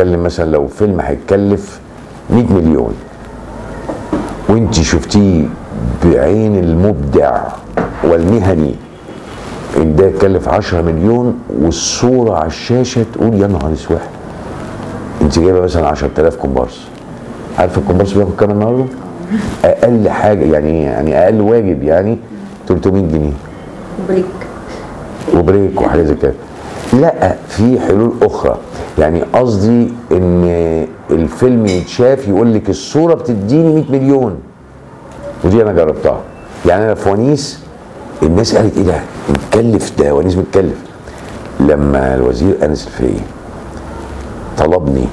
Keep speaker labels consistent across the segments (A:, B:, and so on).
A: بتكلم مثلا لو فيلم هيتكلف 100 مليون وانت شفتيه بعين المبدع والمهني ان ده يتكلف 10 مليون والصوره على الشاشه تقول يا نهار اسود انت جايبه مثلا 10000 كومبارس عارف الكومبارس بياخد كام النهارده؟ اقل حاجه يعني يعني اقل واجب يعني 300 جنيه
B: بريك
A: وبريك وحاجات زي كده لا في حلول اخرى يعني قصدي ان الفيلم يتشاف يقول لك الصوره بتديني 100 مليون ودي انا جربتها يعني انا في ونيس الناس قالت ايه ده متكلف ده ونيس متكلف لما الوزير انس الفقي طلبني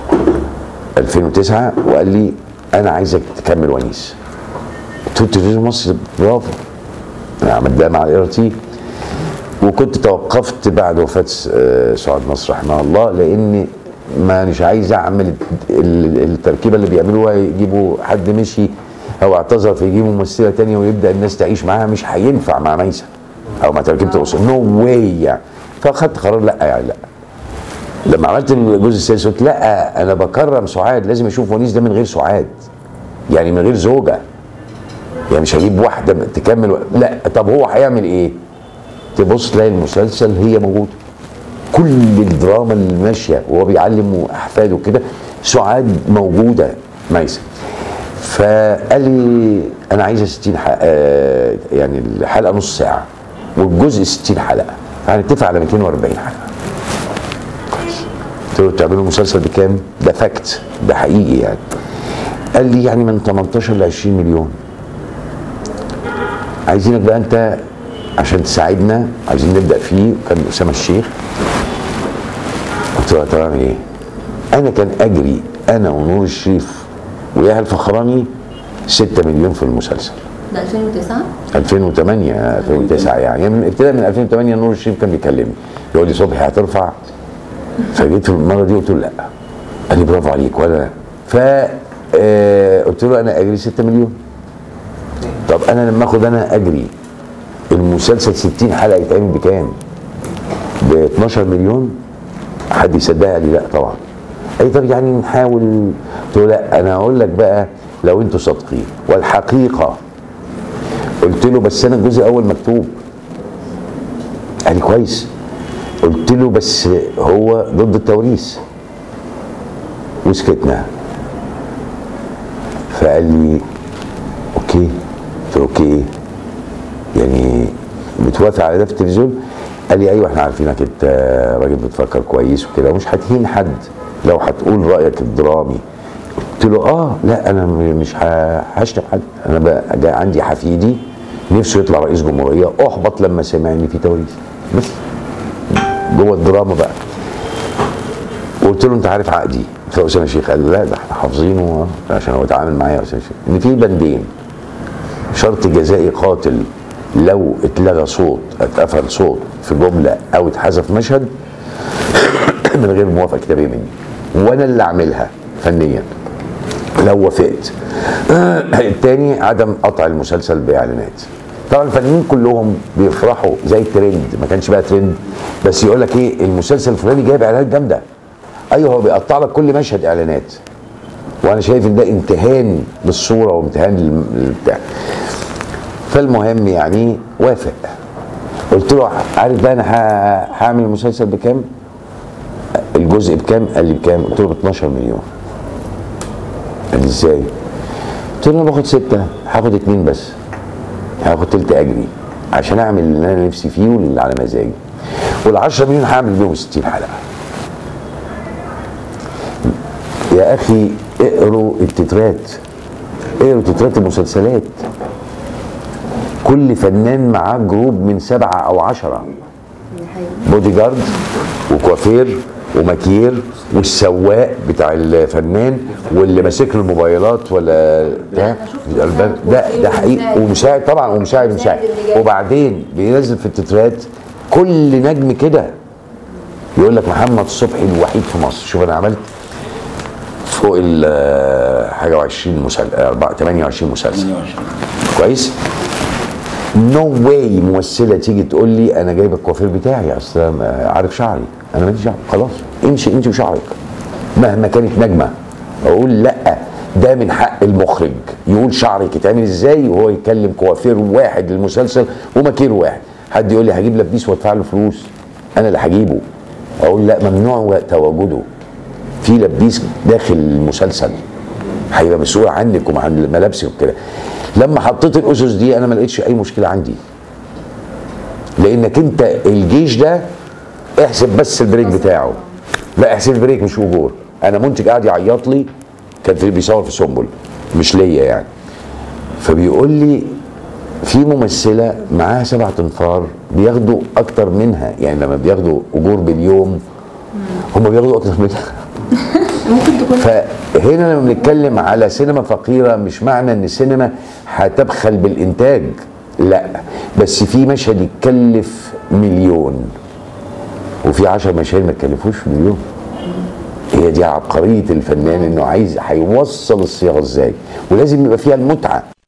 A: 2009 وقال لي انا عايزك تكمل ونيس قلت له تلفزيون مصر برافو انا عملت ده مع الاي تي وكنت توقفت بعد وفاه آه، سعاد نصر رحمه الله لان ما مش عايز اعمل ال- التركيبه اللي بيعملوها يجيبوا حد مشي او اعتذر فيجيبوا ممثله تانية ويبدا الناس تعيش معاها مش هينفع مع ميسه او مع تركيبه الاسره نو واي يعني فاخدت قرار لا يعني لا لما عملت الجزء السادس قلت لا انا بكرم سعاد لازم اشوف ونيس ده من غير سعاد يعني من غير زوجه يعني مش هجيب واحده تكمل لا طب هو هيعمل ايه؟ تبص تلاقي المسلسل هي موجوده كل الدراما اللي ماشيه وهو بيعلم احفاده كده سعاد موجوده ميسه فقال لي انا عايزه 60 حلقه آه، يعني الحلقه نص ساعه والجزء 60 حلقه فهنتفق على 240 حلقه قلت له تعملوا المسلسل بكام؟ ده فاكت ده حقيقي يعني قال لي يعني من 18 ل 20 مليون عايزينك بقى انت عشان تساعدنا عايزين نبدا فيه كان اسامه الشيخ قلت له طب اعمل ايه؟ انا كان اجري انا ونور الشريف ويحيى الفخراني 6 مليون في المسلسل
B: ده 2009
A: 2008 2009 يعني من ابتداء من 2008 نور الشريف كان بيكلمني يقول لي صبحي هترفع فجيت في المره دي قلت له لا قال لي برافو عليك وانا ف آه، قلت له انا اجري 6 مليون طب انا لما اخد انا اجري المسلسل 60 حلقه يتعمل بكام؟ ب 12 مليون حد يصدقها قال لي لا طبعا قال لي طب يعني نحاول قلت له لا انا هقول لك بقى لو انتوا صادقين والحقيقه قلت له بس انا الجزء الاول مكتوب قال لي كويس قلت له بس هو ضد التوريث وسكتنا فقال لي اوكي قلت له اوكي يعني بتوافق على ده في التلفزيون قال لي ايوه احنا عارفينك انت راجل بتفكر كويس وكده ومش هتهين حد لو هتقول رايك الدرامي قلت له اه لا انا م- مش ه- هشتم حد انا بقى جاي عندي حفيدي نفسه يطلع رئيس جمهوريه احبط لما سمع ان في توريث بس جوه الدراما بقى وقلت له انت عارف عقدي فاسامه الشيخ قال لا ده احنا حافظينه عشان هو اتعامل معايا يا اسامه الشيخ ان في بندين شرط جزائي قاتل لو اتلغى صوت اتقفل صوت في جمله او اتحذف مشهد من غير موافقه كتابيه مني وانا اللي اعملها فنيا لو وافقت التاني عدم قطع المسلسل باعلانات طبعا الفنانين كلهم بيفرحوا زي الترند ما كانش بقى ترند بس يقول لك ايه المسلسل الفلاني جايب اعلانات جامده ايوه هو بيقطع لك كل مشهد اعلانات وانا شايف ان ده امتهان للصوره وامتهان للم- للبتاع فالمهم يعني وافق قلت له عارف بقى انا ه- هعمل المسلسل بكام؟ الجزء بكام؟ قال لي بكام؟ قلت له ب 12 مليون قال لي ازاي؟ قلت له انا باخد سته هاخد اتنين بس هاخد تلت اجري عشان اعمل اللي انا نفسي فيه واللي على مزاجي وال 10 مليون هعمل بيهم 60 حلقه يا اخي اقروا التترات اقروا تترات المسلسلات كل فنان معاه جروب من سبعه او عشره
B: دي حقيقة
A: بودي جارد وكوافير وماكير والسواق بتاع الفنان واللي ماسك له الموبايلات ولا ده
B: أنا شفت
A: الباب
B: مساعد
A: ده
B: كوافير
A: ده حقيقي
B: ومساعد.
A: ومساعد طبعا ومساعد
B: مساعد
A: مساعد
B: اللي جاي.
A: وبعدين بينزل في التترات كل نجم كده يقول لك محمد صبحي الوحيد في مصر شوف انا عملت فوق ال حاجه و20 مسلسل 28 مسلسل كويس نو واي ممثله تيجي تقول لي انا جايبه الكوافير بتاعي اصل أنا عارف شعري انا ماليش دعوه خلاص امشي انت وشعرك مهما كانت نجمه اقول لا ده من حق المخرج يقول شعرك يتعمل ازاي وهو يتكلم كوافير واحد للمسلسل وماكير واحد حد يقول لي هجيب لبيس وادفع له فلوس انا اللي هجيبه اقول لا ممنوع تواجده في لبيس داخل المسلسل هيبقى مسؤول عنك وعن ملابسك وكده لما حطيت الاسس دي انا ما لقيتش اي مشكله عندي لانك انت الجيش ده احسب بس البريك بتاعه لا احسب البريك مش اجور انا منتج قاعد يعيط لي كان في بيصور في سنبل مش ليا يعني فبيقول لي في ممثله معاها سبع تنفار بياخدوا اكتر منها يعني لما بياخدوا اجور باليوم هم بياخدوا اكتر منها
B: ممكن تكون
A: فهنا لما بنتكلم على سينما فقيره مش معنى ان السينما هتبخل بالانتاج لا بس في مشهد يتكلف مليون وفي عشر مشاهد ما تكلفوش مليون هي دي عبقريه الفنان انه عايز هيوصل الصياغه ازاي ولازم يبقى فيها المتعه